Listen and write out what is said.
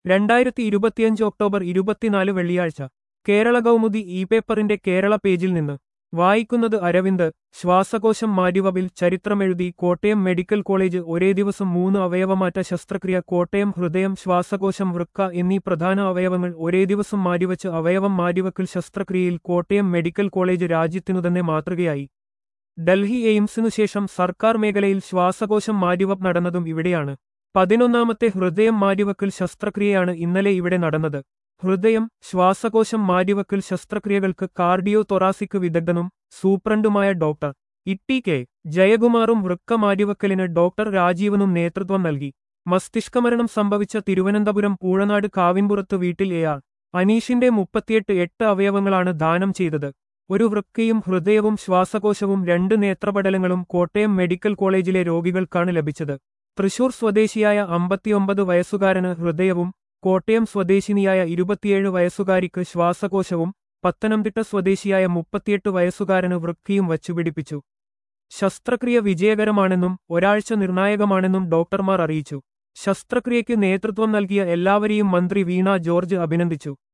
രണ്ടായിരത്തി ഇരുപത്തിയഞ്ച് ഒക്ടോബർ ഇരുപത്തിനാല് വെള്ളിയാഴ്ച കേരള കൗമുദി ഇ പേപ്പറിന്റെ കേരള പേജിൽ നിന്ന് വായിക്കുന്നത് അരവിന്ദ് ശ്വാസകോശം മാറ്റിവപ്പിൽ ചരിത്രമെഴുതി കോട്ടയം മെഡിക്കൽ കോളേജ് ഒരേ ദിവസം മൂന്ന് അവയവമാറ്റ ശസ്ത്രക്രിയ കോട്ടയം ഹൃദയം ശ്വാസകോശം വൃക്ക എന്നീ പ്രധാന അവയവങ്ങൾ ഒരേ ദിവസം മാറ്റിവച്ച് അവയവം മാറ്റിവക്കൽ ശസ്ത്രക്രിയയിൽ കോട്ടയം മെഡിക്കൽ കോളേജ് രാജ്യത്തിനു തന്നെ മാതൃകയായി ഡൽഹി എയിംസിനു ശേഷം സർക്കാർ മേഖലയിൽ ശ്വാസകോശം മാറ്റിവപ്പ് നടന്നതും ഇവിടെയാണ് പതിനൊന്നാമത്തെ ഹൃദയം മാറ്റിവക്കൽ ശസ്ത്രക്രിയയാണ് ഇന്നലെ ഇവിടെ നടന്നത് ഹൃദയം ശ്വാസകോശം മാറ്റിവക്കൽ ശസ്ത്രക്രിയകൾക്ക് കാർഡിയോ തൊറാസിക് വിദഗ്ധനും സൂപ്രണ്ടുമായ ഡോക്ടർ ഇട്ടി കെ ജയകുമാറും വൃക്ക മാറ്റിവക്കലിന് ഡോക്ടർ രാജീവനും നേതൃത്വം നൽകി മസ്തിഷ്കമരണം സംഭവിച്ച തിരുവനന്തപുരം പൂഴനാട് കാവിൻപുറത്ത് വീട്ടിൽ എയാൾ അനീഷിന്റെ മുപ്പത്തിയെട്ട് എട്ട് അവയവങ്ങളാണ് ദാനം ചെയ്തത് ഒരു വൃക്കയും ഹൃദയവും ശ്വാസകോശവും രണ്ട് നേത്രപടലങ്ങളും കോട്ടയം മെഡിക്കൽ കോളേജിലെ രോഗികൾക്കാണ് ലഭിച്ചത് തൃശൂർ സ്വദേശിയായ അമ്പത്തിയൊമ്പത് വയസ്സുകാരന് ഹൃദയവും കോട്ടയം സ്വദേശിനിയായ ഇരുപത്തിയേഴ് വയസ്സുകാരിക്ക് ശ്വാസകോശവും പത്തനംതിട്ട സ്വദേശിയായ മുപ്പത്തിയെട്ട് വയസ്സുകാരന് വൃക്കയും വച്ചുപിടിപ്പിച്ചു ശസ്ത്രക്രിയ വിജയകരമാണെന്നും ഒരാഴ്ച നിർണായകമാണെന്നും ഡോക്ടർമാർ അറിയിച്ചു ശസ്ത്രക്രിയയ്ക്ക് നേതൃത്വം നൽകിയ എല്ലാവരെയും മന്ത്രി വീണ ജോർജ് അഭിനന്ദിച്ചു